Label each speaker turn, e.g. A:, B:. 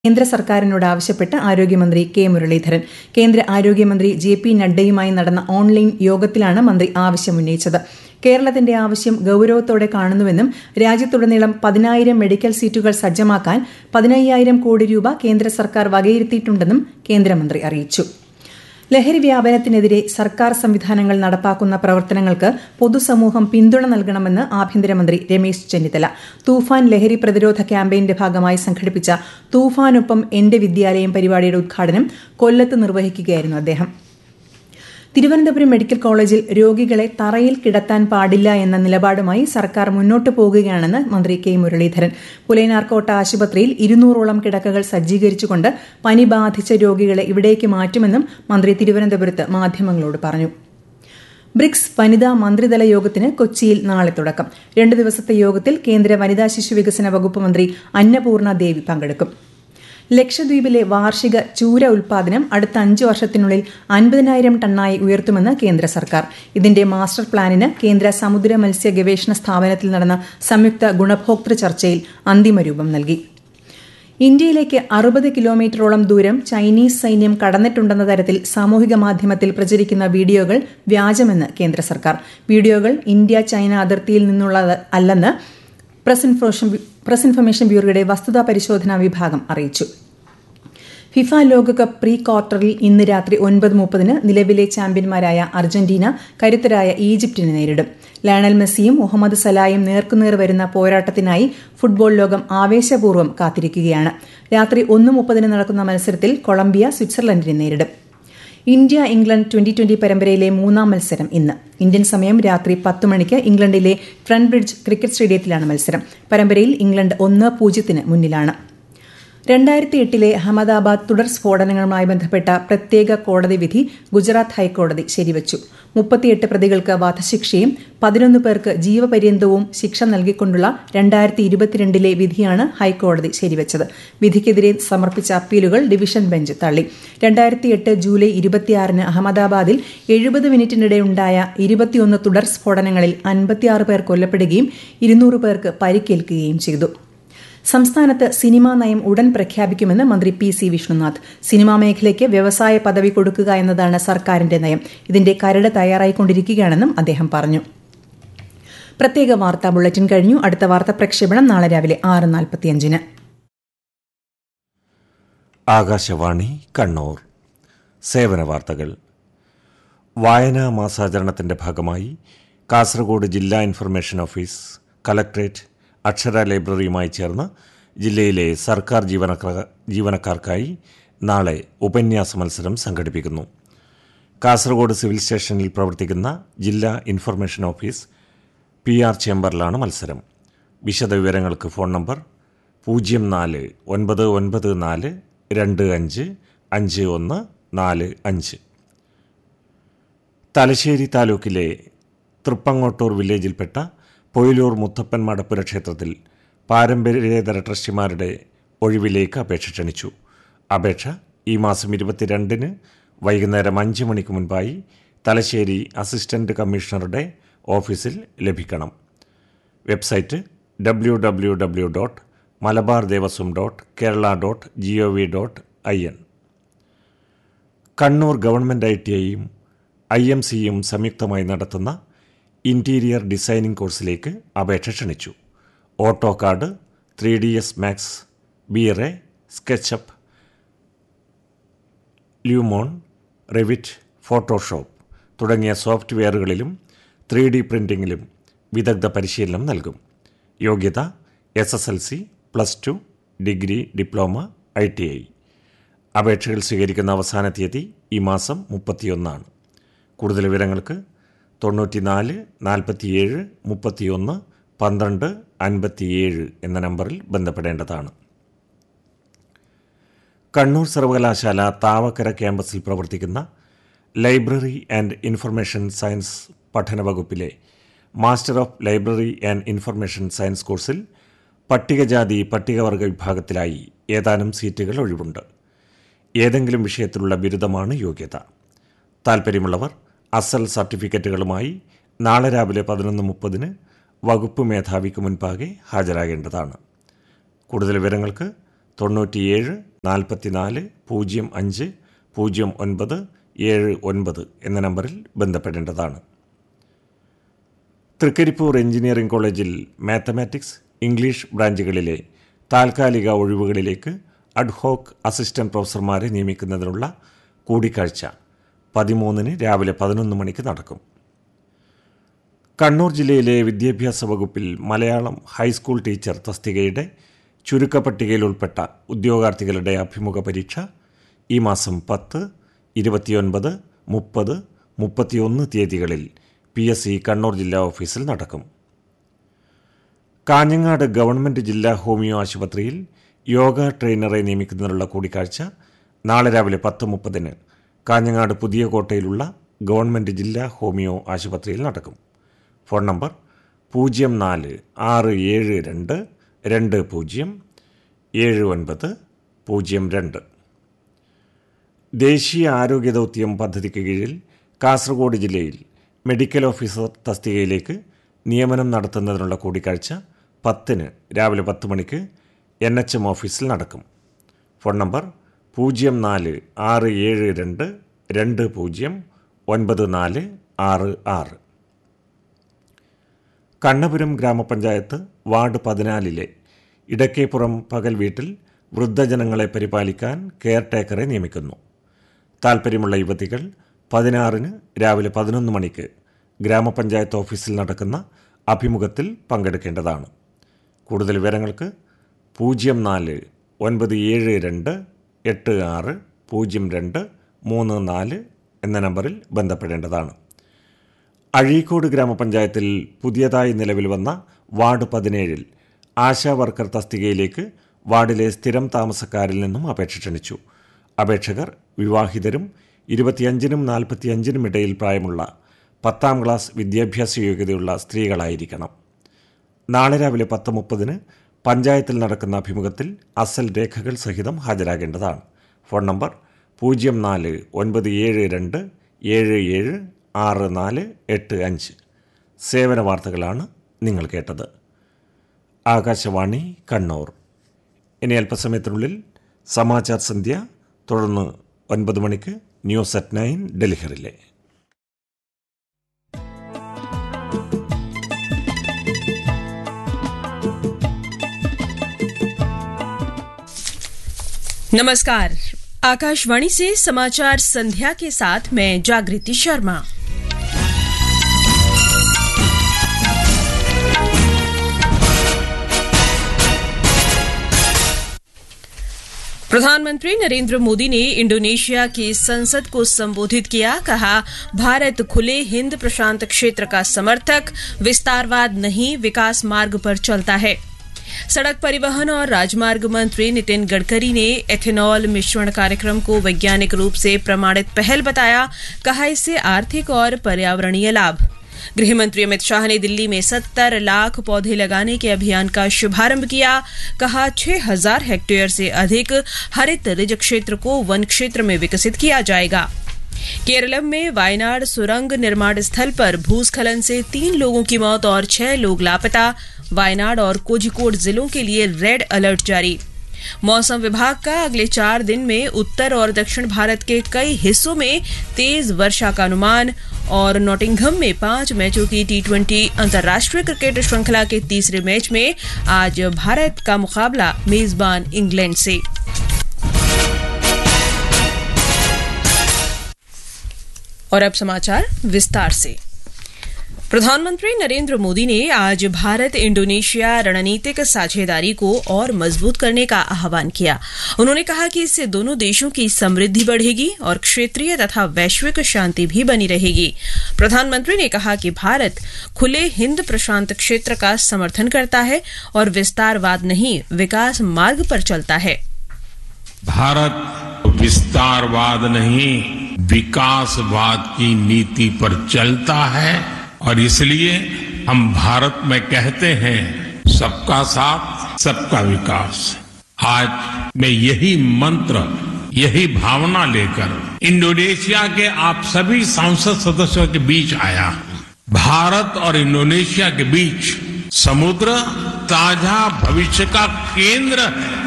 A: കേന്ദ്ര സർക്കാരിനോട് ആവശ്യപ്പെട്ട് ആരോഗ്യമന്ത്രി കെ മുരളീധരൻ കേന്ദ്ര ആരോഗ്യമന്ത്രി ജെ പി നഡ്ഡയുമായി നടന്ന ഓൺലൈൻ യോഗത്തിലാണ് മന്ത്രി ആവശ്യമുന്നയിച്ചത് കേരളത്തിന്റെ ആവശ്യം ഗൌരവത്തോടെ കാണുന്നുവെന്നും രാജ്യത്തുടനീളം പതിനായിരം മെഡിക്കൽ സീറ്റുകൾ സജ്ജമാക്കാൻ പതിനയ്യായിരം കോടി രൂപ കേന്ദ്ര സർക്കാർ വകയിരുത്തിയിട്ടുണ്ടെന്നും കേന്ദ്രമന്ത്രി അറിയിച്ചു ലഹരി വ്യാപനത്തിനെതിരെ സർക്കാർ സംവിധാനങ്ങൾ നടപ്പാക്കുന്ന പ്രവർത്തനങ്ങൾക്ക് പൊതുസമൂഹം പിന്തുണ നൽകണമെന്ന് ആഭ്യന്തരമന്ത്രി രമേശ് ചെന്നിത്തല തൂഫാൻ ലഹരി പ്രതിരോധ ക്യാമ്പയിന്റെ ഭാഗമായി സംഘടിപ്പിച്ച തൂഫാനൊപ്പം എന്റെ വിദ്യാലയം പരിപാടിയുടെ ഉദ്ഘാടനം കൊല്ലത്ത് നിർവഹിക്കുകയായിരുന്നു അദ്ദേഹം തിരുവനന്തപുരം മെഡിക്കൽ കോളേജിൽ രോഗികളെ തറയിൽ കിടത്താൻ പാടില്ല എന്ന നിലപാടുമായി സർക്കാർ മുന്നോട്ടു പോകുകയാണെന്ന് മന്ത്രി കെ മുരളീധരൻ പുലയനാർക്കോട്ട ആശുപത്രിയിൽ ഇരുന്നൂറോളം കിടക്കകൾ സജ്ജീകരിച്ചുകൊണ്ട് പനി ബാധിച്ച രോഗികളെ ഇവിടേക്ക് മാറ്റുമെന്നും മന്ത്രി തിരുവനന്തപുരത്ത് മാധ്യമങ്ങളോട് പറഞ്ഞു ബ്രിക്സ് വനിതാ മന്ത്രിതല യോഗത്തിന് കൊച്ചിയിൽ നാളെ തുടക്കം രണ്ടു ദിവസത്തെ യോഗത്തിൽ കേന്ദ്ര വനിതാ ശിശു വികസന വകുപ്പ് മന്ത്രി അന്നപൂർണ ദേവി പങ്കെടുക്കും ലക്ഷദ്വീപിലെ വാർഷിക ചൂര ഉൽപാദനം അടുത്ത അഞ്ച് വർഷത്തിനുള്ളിൽ അൻപതിനായിരം ടണ്ണായി ഉയർത്തുമെന്ന് കേന്ദ്ര സർക്കാർ ഇതിന്റെ മാസ്റ്റർ പ്ലാനിന് കേന്ദ്ര സമുദ്ര മത്സ്യ ഗവേഷണ സ്ഥാപനത്തിൽ നടന്ന സംയുക്ത ഗുണഭോക്തൃ ചർച്ചയിൽ അന്തിമരൂപം നൽകി ഇന്ത്യയിലേക്ക് അറുപത് കിലോമീറ്ററോളം ദൂരം ചൈനീസ് സൈന്യം കടന്നിട്ടുണ്ടെന്ന തരത്തിൽ സാമൂഹിക മാധ്യമത്തിൽ പ്രചരിക്കുന്ന വീഡിയോകൾ വ്യാജമെന്ന് കേന്ദ്ര സർക്കാർ വീഡിയോകൾ ഇന്ത്യ ചൈന അതിർത്തിയിൽ നിന്നുള്ളത് അല്ലെന്ന് പ്രസ് ഇൻഫർമേഷൻ ബ്യൂറോയുടെ വസ്തുതാ പരിശോധനാ വിഭാഗം അറിയിച്ചു ഫിഫ ലോകകപ്പ് പ്രീ ക്വാർട്ടറിൽ ഇന്ന് രാത്രി ഒൻപത് മുപ്പതിന് നിലവിലെ ചാമ്പ്യന്മാരായ അർജന്റീന കരുത്തരായ ഈജിപ്തിനെ നേരിടും ലയണൽ മെസ്സിയും മുഹമ്മദ് സലായും നേർക്കുനേർ വരുന്ന പോരാട്ടത്തിനായി ഫുട്ബോൾ ലോകം ആവേശപൂർവ്വം കാത്തിരിക്കുകയാണ് രാത്രി ഒന്ന് മുപ്പതിന് നടക്കുന്ന മത്സരത്തിൽ കൊളംബിയ സ്വിറ്റ്സർലൻഡിനെ നേരിടും ഇന്ത്യ ഇംഗ്ലണ്ട് ട്വന്റി ട്വന്റി പരമ്പരയിലെ മൂന്നാം മത്സരം ഇന്ന് ഇന്ത്യൻ സമയം രാത്രി പത്ത് മണിക്ക് ഇംഗ്ലണ്ടിലെ ഫ്രണ്ട് ബ്രിഡ്ജ് ക്രിക്കറ്റ് സ്റ്റേഡിയത്തിലാണ് മത്സരം പരമ്പരയിൽ ഇംഗ്ലണ്ട് ഒന്ന് പൂജ്യത്തിന് മുന്നിലാണ് രണ്ടായിരത്തി എട്ടിലെ അഹമ്മദാബാദ് തുടർ സ്ഫോടനങ്ങളുമായി ബന്ധപ്പെട്ട പ്രത്യേക കോടതി വിധി ഗുജറാത്ത് ഹൈക്കോടതി ശരിവച്ചു മുപ്പത്തിയെട്ട് പ്രതികൾക്ക് വധശിക്ഷയും പതിനൊന്ന് പേർക്ക് ജീവപര്യന്തവും ശിക്ഷ നൽകിക്കൊണ്ടുള്ള രണ്ടായിരത്തി ഇരുപത്തിരണ്ടിലെ വിധിയാണ് ഹൈക്കോടതി ശരിവച്ചത് വിധിക്കെതിരെ സമർപ്പിച്ച അപ്പീലുകൾ ഡിവിഷൻ ബെഞ്ച് തള്ളി രണ്ടായിരത്തി എട്ട് ജൂലൈ ഇരുപത്തിയാറിന് അഹമ്മദാബാദിൽ എഴുപത് മിനിറ്റിനിടെ ഉണ്ടായ ഇരുപത്തിയൊന്ന് തുടർ സ്ഫോടനങ്ങളിൽ അൻപത്തിയാറ് പേർ കൊല്ലപ്പെടുകയും ഇരുന്നൂറ് പേർക്ക് പരിക്കേൽക്കുകയും ചെയ്തു സംസ്ഥാനത്ത് സിനിമാ നയം ഉടൻ പ്രഖ്യാപിക്കുമെന്ന് മന്ത്രി പി സി വിഷ്ണുനാഥ് സിനിമാ മേഖലയ്ക്ക് വ്യവസായ പദവി കൊടുക്കുക എന്നതാണ് സർക്കാരിന്റെ നയം ഇതിന്റെ കരട് തയ്യാറായിക്കൊണ്ടിരിക്കുകയാണെന്നും അദ്ദേഹം പറഞ്ഞു പ്രത്യേക വാർത്താ ബുള്ളറ്റിൻ കഴിഞ്ഞു അടുത്ത വാർത്താ പ്രക്ഷേപണം നാളെ രാവിലെ ആറ് നാൽപ്പത്തിയഞ്ചിന്
B: ആകാശവാണി കണ്ണൂർ സേവന വാർത്തകൾ വായനാ മാസാചരണത്തിന്റെ ഭാഗമായി കാസർഗോഡ് ജില്ലാ ഇൻഫർമേഷൻ ഓഫീസ് കലക്ട്രേറ്റ് അക്ഷര ലൈബ്രറിയുമായി ചേർന്ന് ജില്ലയിലെ സർക്കാർ ജീവനക്കാർ ജീവനക്കാർക്കായി നാളെ ഉപന്യാസ മത്സരം സംഘടിപ്പിക്കുന്നു കാസർഗോഡ് സിവിൽ സ്റ്റേഷനിൽ പ്രവർത്തിക്കുന്ന ജില്ലാ ഇൻഫർമേഷൻ ഓഫീസ് പി ആർ ചേംബറിലാണ് മത്സരം വിശദവിവരങ്ങൾക്ക് ഫോൺ നമ്പർ പൂജ്യം നാല് ഒൻപത് ഒൻപത് നാല് രണ്ട് അഞ്ച് അഞ്ച് ഒന്ന് നാല് അഞ്ച് തലശ്ശേരി താലൂക്കിലെ തൃപ്പങ്ങോട്ടൂർ വില്ലേജിൽപ്പെട്ട പൊയിലൂർ മുത്തപ്പൻ മടപ്പുര ക്ഷേത്രത്തിൽ പാരമ്പര്യേതര ട്രസ്റ്റിമാരുടെ ഒഴിവിലേക്ക് അപേക്ഷ ക്ഷണിച്ചു അപേക്ഷ ഈ മാസം ഇരുപത്തിരണ്ടിന് വൈകുന്നേരം അഞ്ച് മണിക്ക് മുൻപായി തലശ്ശേരി അസിസ്റ്റന്റ് കമ്മീഷണറുടെ ഓഫീസിൽ ലഭിക്കണം website W W W dot Malabar Devaswom dot Kerala dot G O V dot I N Kannur government I T ഐയും ഐ എം സിയും സംയുക്തമായി നടത്തുന്ന ഇൻറ്റീരിയർ ഡിസൈനിംഗ് കോഴ്സിലേക്ക് അപേക്ഷ ക്ഷണിച്ചു AutoCAD three D S Max ബിയറെ സ്കെച്ചപ്പ് ല്യൂമോൺ റെവിറ്റ് ഫോട്ടോഷോപ്പ് തുടങ്ങിയ സോഫ്റ്റ്വെയറുകളിലും ത്രീ ഡി പ്രിൻറ്റിങ്ങിലും വിദഗ്ധ പരിശീലനം നൽകും യോഗ്യത S S L C plus two degree diploma I T I അപേക്ഷകൾ സ്വീകരിക്കുന്ന അവസാന തീയതി ഈ മാസം മുപ്പത്തിയൊന്നാണ് കൂടുതൽ വിവരങ്ങൾക്ക് തൊണ്ണൂറ്റിനാല് നാൽപ്പത്തിയേഴ് മുപ്പത്തിയൊന്ന് പന്ത്രണ്ട് അൻപത്തിയേഴ് എന്ന നമ്പറിൽ ബന്ധപ്പെടേണ്ടതാണ് കണ്ണൂർ സർവകലാശാല താവക്കര ക്യാമ്പസിൽ പ്രവർത്തിക്കുന്ന ലൈബ്രറി ആൻഡ് ഇൻഫർമേഷൻ സയൻസ് പഠന വകുപ്പിലെ master of library and information science കോഴ്സിൽ പട്ടികജാതി പട്ടികവർഗ വിഭാഗത്തിലായി ഏതാനും സീറ്റുകൾ ഒഴിവുണ്ട് ഏതെങ്കിലും വിഷയത്തിലുള്ള ബിരുദമാണ് യോഗ്യത താൽപ്പര്യമുള്ളവർ അസൽ സർട്ടിഫിക്കറ്റുകളുമായി നാളെ രാവിലെ പതിനൊന്ന് മുപ്പതിന് വകുപ്പ് മേധാവിക്ക് മുൻപാകെ ഹാജരാകേണ്ടതാണ് കൂടുതൽ വിവരങ്ങൾക്ക് തൊണ്ണൂറ്റിയേഴ് നാൽപ്പത്തിനാല് പൂജ്യം അഞ്ച് പൂജ്യം ഒൻപത് ഏഴ് ഒൻപത് എന്ന നമ്പറിൽ ബന്ധപ്പെടേണ്ടതാണ് തൃക്കരിപ്പൂർ എഞ്ചിനീയറിംഗ് കോളേജിൽ മാത്തമാറ്റിക്സ് ഇംഗ്ലീഷ് ബ്രാഞ്ചുകളിലെ താൽക്കാലിക ഒഴിവുകളിലേക്ക് അഡ്ഹോക്ക് അസിസ്റ്റന്റ് പ്രൊഫസർമാരെ നിയമിക്കുന്നതിനുള്ള കൂടിക്കാഴ്ച പതിമൂന്നിന് രാവിലെ പതിനൊന്ന് മണിക്ക് നടക്കും കണ്ണൂർ ജില്ലയിലെ വിദ്യാഭ്യാസ വകുപ്പിൽ മലയാളം ഹൈസ്കൂൾ ടീച്ചർ തസ്തികയുടെ ചുരുക്കപ്പട്ടികയിൽ ഉൾപ്പെട്ട ഉദ്യോഗാർത്ഥികളുടെ അഭിമുഖ പരീക്ഷ ഈ മാസം പത്ത് ഇരുപത്തിയൊൻപത് മുപ്പത് മുപ്പത്തിയൊന്ന് തീയതികളിൽ പി എസ് സി കണ്ണൂർ ജില്ലാ ഓഫീസിൽ നടക്കും കാഞ്ഞങ്ങാട് ഗവൺമെൻറ് ജില്ലാ ഹോമിയോ ആശുപത്രിയിൽ യോഗ ട്രെയിനറെ നിയമിക്കുന്നതിനുള്ള കൂടിക്കാഴ്ച നാളെ രാവിലെ പത്ത് മുപ്പതിന് കാഞ്ഞങ്ങാട് പുതിയ കോട്ടയിലുള്ള ഗവൺമെൻറ് ജില്ലാ ഹോമിയോ ആശുപത്രിയിൽ നടക്കും ഫോൺ നമ്പർ പൂജ്യം നാല് ആറ് ഏഴ് രണ്ട് രണ്ട് പൂജ്യം ഏഴ് ഒൻപത് പൂജ്യം രണ്ട് ദേശീയ ആരോഗ്യ ദൗത്യം പദ്ധതിക്ക് കീഴിൽ കാസർഗോഡ് ജില്ലയിൽ മെഡിക്കൽ ഓഫീസർ തസ്തികയിലേക്ക് നിയമനം നടത്തുന്നതിനുള്ള കൂടിക്കാഴ്ച പത്തിന് രാവിലെ പത്ത് മണിക്ക് എൻ എച്ച് എം ഓഫീസിൽ നടക്കും ഫോൺ നമ്പർ പൂജ്യം നാല് ആറ് ഏഴ് രണ്ട് രണ്ട് പൂജ്യം ഒൻപത് നാല് ആറ് ആറ് കണ്ണപുരം ഗ്രാമപഞ്ചായത്ത് വാർഡ് പതിനാലിലെ ഇടക്കേപ്പുറം പകൽ വീട്ടിൽ വൃദ്ധജനങ്ങളെ പരിപാലിക്കാൻ കെയർ ടേക്കറെ നിയമിക്കുന്നു താൽപ്പര്യമുള്ള യുവതികൾ പതിനാറിന് രാവിലെ പതിനൊന്ന് മണിക്ക് ഗ്രാമപഞ്ചായത്ത് ഓഫീസിൽ നടക്കുന്ന അഭിമുഖത്തിൽ പങ്കെടുക്കേണ്ടതാണ് കൂടുതൽ വിവരങ്ങൾക്ക് പൂജ്യം നാല് ഒൻപത് ഏഴ് രണ്ട് എട്ട് ആറ് പൂജ്യം രണ്ട് മൂന്ന് നാല് എന്ന നമ്പറിൽ ബന്ധപ്പെടേണ്ടതാണ് അഴീക്കോട് ഗ്രാമപഞ്ചായത്തിൽ പുതിയതായി നിലവിൽ വന്ന വാർഡ് പതിനേഴിൽ ആശാ വർക്കർ തസ്തികയിലേക്ക് വാർഡിലെ സ്ഥിരം താമസക്കാരിൽ നിന്നും അപേക്ഷ ക്ഷണിച്ചു അപേക്ഷകർ വിവാഹിതരും ഇരുപത്തിയഞ്ചിനും നാൽപ്പത്തിയഞ്ചിനും ഇടയിൽ പ്രായമുള്ള പത്താം ക്ലാസ് വിദ്യാഭ്യാസ യോഗ്യതയുള്ള സ്ത്രീകളായിരിക്കണം നാളെ രാവിലെ പത്ത് മുപ്പതിന് പഞ്ചായത്തിൽ നടക്കുന്ന അഭിമുഖത്തിൽ അസൽ രേഖകൾ സഹിതം ഹാജരാകേണ്ടതാണ് ഫോൺ നമ്പർ പൂജ്യം നാല് ഒൻപത് ഏഴ് രണ്ട് ഏഴ് ഏഴ് ആറ് നാല് എട്ട് അഞ്ച് സേവന വാർത്തകളാണ് നിങ്ങൾ കേട്ടത് ആകാശവാണി കണ്ണൂർ ഇനി അല്പസമയത്തിനുള്ളിൽ സമാചാർ സന്ധ്യ തുടർന്ന് ഒൻപത് മണിക്ക് ന്യൂസ് അറ്റ് നയൻ ഡൽഹിറിലെ
C: नमस्कार आकाशवाणी से समाचार संध्या के साथ मैं जागृति शर्मा प्रधानमंत्री नरेंद्र मोदी ने इंडोनेशिया की संसद को संबोधित किया कहा भारत खुले हिंद प्रशांत क्षेत्र का समर्थक विस्तारवाद नहीं विकास मार्ग पर चलता है सड़क परिवहन और राजमार्ग मंत्री नितिन गडकरी ने एथेनॉल मिश्रण कार्यक्रम को वैज्ञानिक रूप से प्रमाणित पहल बताया कहा इससे आर्थिक और पर्यावरणीय लाभ गृहमंत्री अमित शाह ने दिल्ली में सत्तर लाख पौधे लगाने के अभियान का शुभारंभ किया कहा छह हजार हेक्टेयर से अधिक हरित रिज क्षेत्र को वन क्षेत्र में विकसित किया जाएगा केरलम में वायनाड सुरंग निर्माण स्थल पर भूस्खलन से तीन लोगों की मौत और छह लोग लापता वायनाड और कोझिकोड जिलों के लिए रेड अलर्ट जारी मौसम विभाग का अगले चार दिन में उत्तर और दक्षिण भारत के कई हिस्सों में तेज वर्षा का अनुमान और नॉटिंघम में पांच मैचों की टी ट्वेंटी अंतर्राष्ट्रीय क्रिकेट श्रृंखला के तीसरे मैच में आज भारत का मुकाबला मेजबान इंग्लैंड से और अब समाचार विस्तार से प्रधानमंत्री नरेंद्र मोदी ने आज भारत इंडोनेशिया रणनीतिक साझेदारी को और मजबूत करने का आह्वान किया उन्होंने कहा कि इससे दोनों देशों की समृद्धि बढ़ेगी और क्षेत्रीय तथा वैश्विक शांति भी बनी रहेगी प्रधानमंत्री ने कहा कि भारत खुले हिंद प्रशांत क्षेत्र का समर्थन करता है और विस्तारवाद नहीं विकास मार्ग पर चलता है
D: भारत विस्तारवाद नहीं विकासवाद की नीति पर चलता है और इसलिए हम भारत में कहते हैं सबका साथ सबका विकास आज मैं यही मंत्र यही भावना लेकर इंडोनेशिया के आप सभी सांसद सदस्यों के बीच आया हूं भारत और इंडोनेशिया के बीच समुद्र ताजा भविष्य का केंद्र है